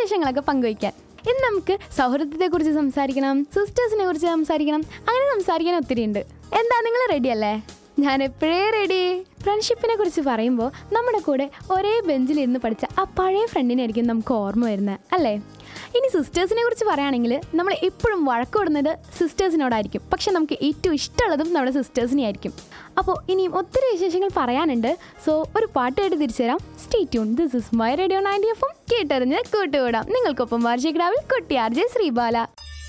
വിശേഷങ്ങളൊക്കെ പങ്കുവയ്ക്കാൻ ഇന്ന് നമുക്ക് സൗഹൃദത്തെക്കുറിച്ച് സംസാരിക്കണം സിസ്റ്റേഴ്സിനെ കുറിച്ച് സംസാരിക്കണം അങ്ങനെ സംസാരിക്കാൻ ഒത്തിരി ഉണ്ട് എന്താ നിങ്ങൾ റെഡി അല്ലേ ഞാൻ എപ്പോഴേ റെഡി ഫ്രണ്ട്ഷിപ്പിനെ കുറിച്ച് പറയുമ്പോൾ നമ്മുടെ കൂടെ ഒരേ ബെഞ്ചിലിരുന്ന് പഠിച്ച ആ പഴയ ഫ്രണ്ടിനായിരിക്കും നമുക്ക് ഓർമ്മ വരുന്നത് അല്ലേ ഇനി സിസ്റ്റേഴ്സിനെ കുറിച്ച് പറയുകയാണെങ്കിൽ നമ്മൾ എപ്പോഴും വഴക്കുവിടുന്നത് സിസ്റ്റേഴ്സിനോടായിരിക്കും പക്ഷെ നമുക്ക് ഏറ്റവും ഇഷ്ടമുള്ളതും നമ്മുടെ സിസ്റ്റേഴ്സിനെ ആയിരിക്കും അപ്പോൾ ഇനിയും ഒത്തിരി വിശേഷങ്ങൾ പറയാനുണ്ട് സോ ഒരു പാട്ടായിട്ട് തിരിച്ചു തരാം stay tune this is my radio ninety എഫും കേട്ടറിഞ്ഞ് കൂട്ടുകൂടാം നിങ്ങൾക്കൊപ്പം വാർഷികരാവിൽ കുട്ടി ആർ ജെ ശ്രീബാല